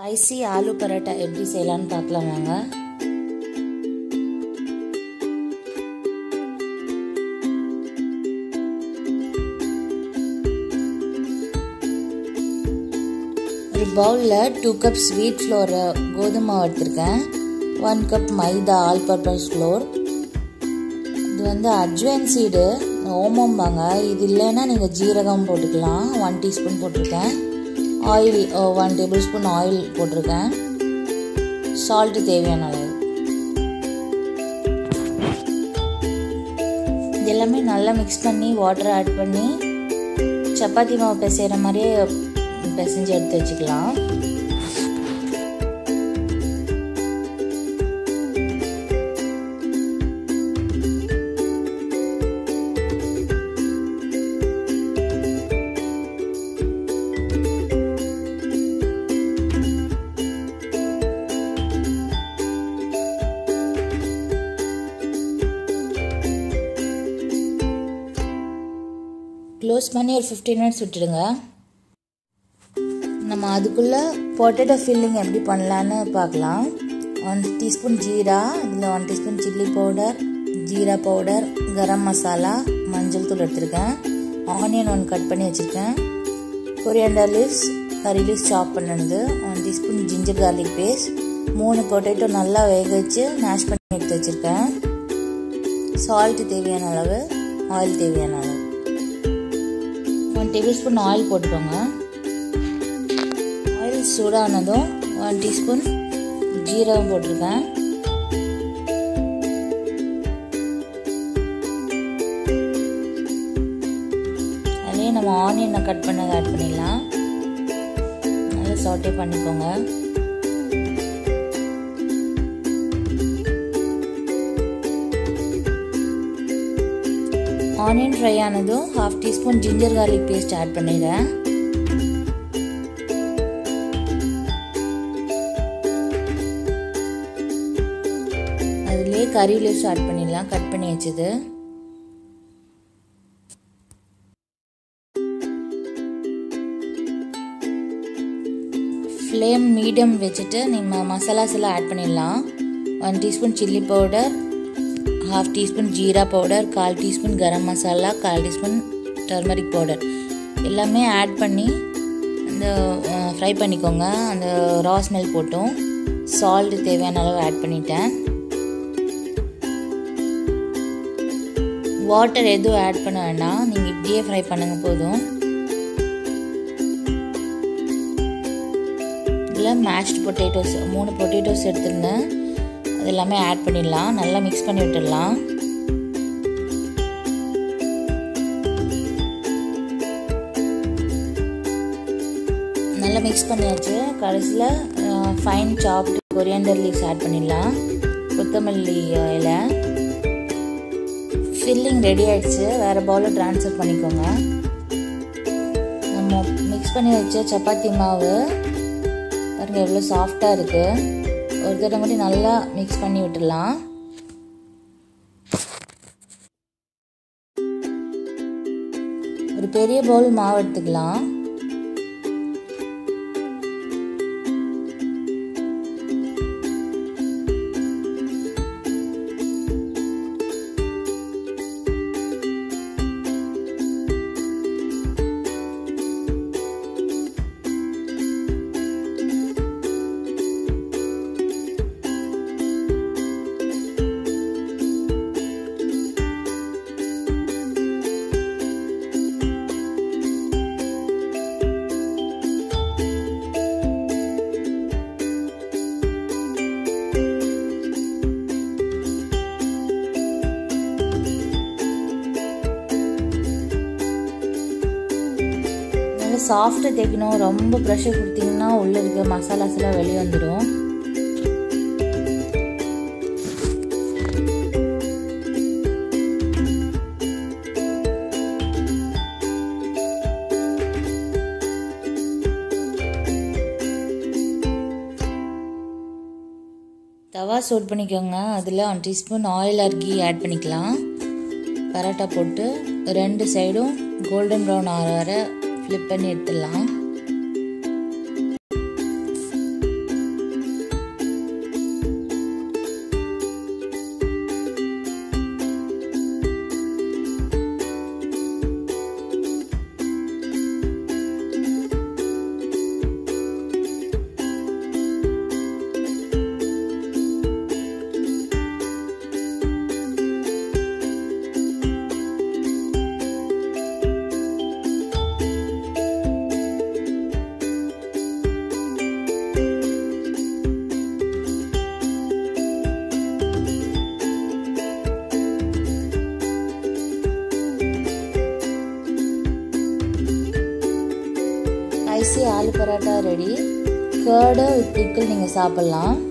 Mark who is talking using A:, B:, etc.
A: spicy aloo parotta எப்படி செய்யலான்னு பார்க்கலாம் வாங்க ஒரு பவுலில் டூ கப் ஸ்வீட் ஃப்ளோர் கோதுமை மாவு எடுத்திருக்கேன் one cup maida all purpose flour இது வந்து அஜ்வைன் சீடு ஓமம்பாங்க இது இல்லைன்னா நீங்கள் ஜீரகம் போட்டுக்கலாம் ஒன் டீஸ்பூன் போட்டிருக்கேன் oil one table spoon oil போட்டிருக்கேன் சால்ட்டு தேவையான அளவு இது எல்லாமே நல்லா மிக்ஸ் பண்ணி வாட்டர் ஆட் பண்ணி சப்பாத்தி மாவு பிசைகிற மாதிரியே பிசைஞ்சு எடுத்து வச்சுக்கலாம் க்ளோஸ் பண்ணி ஒரு ஃபிஃப்டீன் மினிட்ஸ் விட்டுடுங்க நம்ம அதுக்குள்ளே பொட்டேட்டோ ஃபில்லிங் எப்படி பண்ணலான்னு பார்க்கலாம் ஒன் டீஸ்பூன் ஜீரா இதில் one teaspoon chilli powder jeera powder garam masala மஞ்சள் தூள் எடுத்திருக்கேன் ஆனியன் ஒன் கட் பண்ணி வச்சுருக்கேன் கொரியாண்டர் லீவ்ஸ் கறி லீவ்ஸ் சாப் பண்ணது one teaspoon ginger garlic paste மூணு பொட்டேட்டோ நல்லா வேக வச்சு மேஷ் பண்ணி எடுத்து வச்சுருக்கேன் சால்ட் தேவையான அளவு ஆயில் தேவையான அளவு ஒன் டேபிள் ஸ்பூன் ஆயில் போட்டுக்கோங்க ஆயில் சூடானதும் ஒன் டீஸ்பூன் ஜீரகம் போட்டிருக்கேன் அதுலேயே நம்ம ஆனியனை கட் பண்ணதை ஆட் பண்ணிடலாம் நல்லா சாட்டே பண்ணிக்கோங்க ஆனியன் ஃப்ரை ஆனதும் half teaspoon ginger garlic paste add பண்ணிடுறேன் அதுலேயே கறி லீவ்ஸ் ஆட் பண்ணிடலாம் கட் பண்ணி வச்சது ஃப்ளேம் மீடியம் வச்சுட்டு நம்ம மசாலாஸ் எல்லாம் ஆட் பண்ணிடலாம் one teaspoon chilli powder half teaspoon jeera powder கால் டீஸ்பூன் கரம் மசாலா கால் டீஸ்பூன் டர்மரிக் பவுடர் எல்லாமே ஆட் பண்ணி அந்த ஃப்ரை பண்ணிக்கோங்க அந்த ரா ஸ்மெல் போட்டும் சால்ட்டு தேவையான அளவு ஆட் பண்ணிட்டேன் வாட்டர் எதுவும் ஆட் பண்ண வேண்டாம் நீங்கள் இப்படியே ஃப்ரை பண்ணுங்க போதும் இதில் மேஷ்டு பொட்டேட்டோஸ் மூணு பொட்டேட்டோஸ் எடுத்திருந்தேன் அது எல்லாமே ஆட் பண்ணிடலாம் நல்லா மிக்ஸ் பண்ணி விட்டுடலாம் நல்லா மிக்ஸ் பண்ணியாச்சு கடைசியில் ஃபைன் சாப்டு கொரியாண்டர் லீவ்ஸ் ஆட் பண்ணிடலாம் கொத்தமல்லி இலை ஃபில்லிங் ரெடி ஆயிடுச்சு வேறு பவுலில் ட்ரான்ஸ்ஃபர் பண்ணிக்கோங்க நம்ம மிக்ஸ் பண்ணி வச்ச சப்பாத்தி மாவு பாருங்கள் எவ்வளோ சாஃப்டாக இருக்குது ஒரு தடவை மட்டும் நல்லா மிக்ஸ் பண்ணி விட்டுடலாம் ஒரு பெரிய பவுல் மாவு எடுத்துக்கலாம் நல்லா சாஃப்டாக தேய்க்கணும் ரொம்ப ப்ரெஷர் கொடுத்தீங்கன்னா உள்ளே இருக்க மசாலாஸ் எல்லாம் வெளியே வந்துடும் தவா சூட் பண்ணிக்கோங்க அதில் one teaspoon oil or ghee add பண்ணிக்கலாம் பரோட்டா போட்டு ரெண்டு சைடும் கோல்டன் ப்ரௌன் ஆகிற வர ஃப்ளிப் பண்ணி எடுத்துடலாம் spicy aloo paratha ready curd with pickle நீங்கள் சாப்பிட்லாம்